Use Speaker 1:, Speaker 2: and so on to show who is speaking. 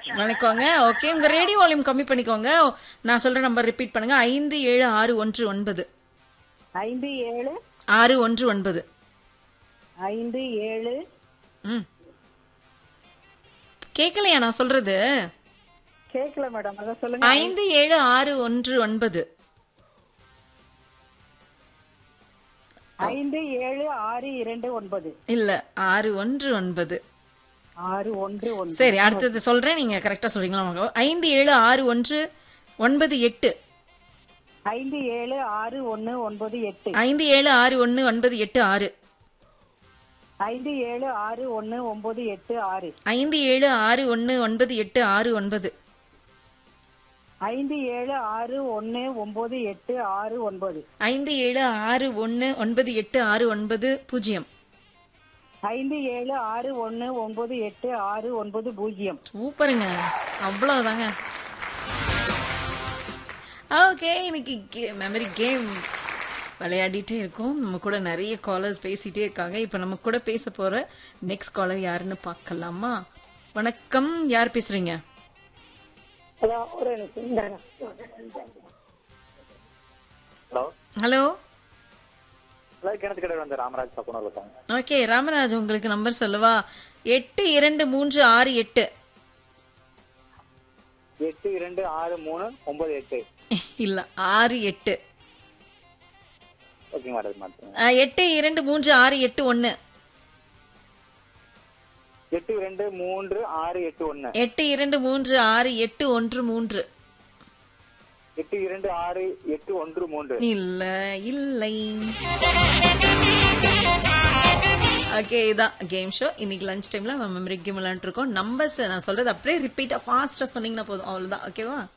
Speaker 1: வணக்கங்க ஓகே உங்க radio volume கம்மி பண்ணிக்கோங்க நான் சொல்ற நம்பர் ரிப்பீட் பண்ணுங்க ஐந்து ஏழு ஆறு ஒன்று ஒன்பது
Speaker 2: ஐந்து ஏழு
Speaker 1: ஆறு ஒன்று ஒன்பது
Speaker 2: ஐந்து ஏழு
Speaker 1: ம் கேட்கலையா நான் சொல்றது
Speaker 2: கேட்கல மேடம் அதான் சொல்லுங்க
Speaker 1: ஐந்து ஏழு ஆறு ஒன்று ஒன்பது
Speaker 2: ஐந்து ஏழு ஆறு இரண்டு ஒன்பது
Speaker 1: இல்ல ஆறு ஒன்று ஒன்பது
Speaker 2: ஆறு ஒன்று ஒன்று
Speaker 1: சரி அடுத்தது சொல்றேன் நீங்க கரெக்டா சொல்றீங்களா ஐந்து ஏழு ஆறு ஒன்று ஒன்பது எட்டு
Speaker 2: ஐந்து ஏழு ஆறு ஒன்னு ஒன்பது எட்டு
Speaker 1: ஐந்து ஏழு ஆறு ஒன்று ஒன்பது எட்டு ஆறு
Speaker 2: ஐந்து ஏழு ஆறு ஒன்னு ஒன்பது எட்டு ஆறு
Speaker 1: ஐந்து ஏழு ஆறு ஒன்று ஒன்பது எட்டு ஆறு ஒன்பது
Speaker 2: ஐந்து ஏழு ஆறு ஒன்னு ஒன்பது எட்டு ஆறு ஒன்பது
Speaker 1: ஐந்து ஏழு ஆறு ஒன்று ஒன்பது எட்டு ஆறு ஒன்பது பூஜ்ஜியம்
Speaker 2: ஐந்து ஏழு ஆறு ஒன்னு ஒன்பது எட்டு ஆறு ஒன்பது பூஜ்ஜியம்
Speaker 1: சூப்பருங்க அவ்வளவுதாங்க ஓகே இன்னைக்கு மெமரி கேம் விளையாடிட்டே இருக்கோம் நம்ம கூட நிறைய காலர்ஸ் பேசிட்டே இருக்காங்க இப்போ நம்ம கூட பேச போற நெக்ஸ்ட் காலர் யாருன்னு பார்க்கலாமா வணக்கம் யார் பேசுறீங்க
Speaker 2: ஒரு நிமிஷம் இந்தாங்க.
Speaker 3: ஹலோ
Speaker 1: ஹலோ
Speaker 3: ஹலோ கிணத்து கடை வந்து ராமராஜ் பக்கம் இருக்காங்க
Speaker 1: ஓகே ராமராஜ் உங்களுக்கு நம்பர் சொல்லவா எட்டு இரண்டு மூன்று ஆறு எட்டு
Speaker 3: எட்டு இரண்டு ஆறு மூணு ஒன்பது எட்டு
Speaker 1: இல்ல ஆறு எட்டு
Speaker 3: ஓகே மேடம் மாத்துங்க
Speaker 1: அஹ், எட்டு இரண்டு மூன்று ஆறு எட்டு ஒன்னு
Speaker 3: எட்டு இரண்டு மூன்று ஆறு எட்டு ஒன்னு
Speaker 1: எட்டு இரண்டு மூன்று ஆறு எட்டு ஒன்று மூன்று
Speaker 3: எட்டு இரண்டு ஆறு எட்டு ஒன்று மூன்று
Speaker 1: இல்ல இல்லை ஓகே இதான் கேம் ஷோ இன்னைக்கு லஞ்ச் டைம்ல நம்ம மெமரி கேம் விளையாண்டுருக்கோம் நம்பர்ஸ் நான் சொல்றது அப்படியே ரிப்பீட்டா ஃபாஸ்டா சொன்னீங்கன்னா போதும் அவ்வளவுதான் ஓகேவா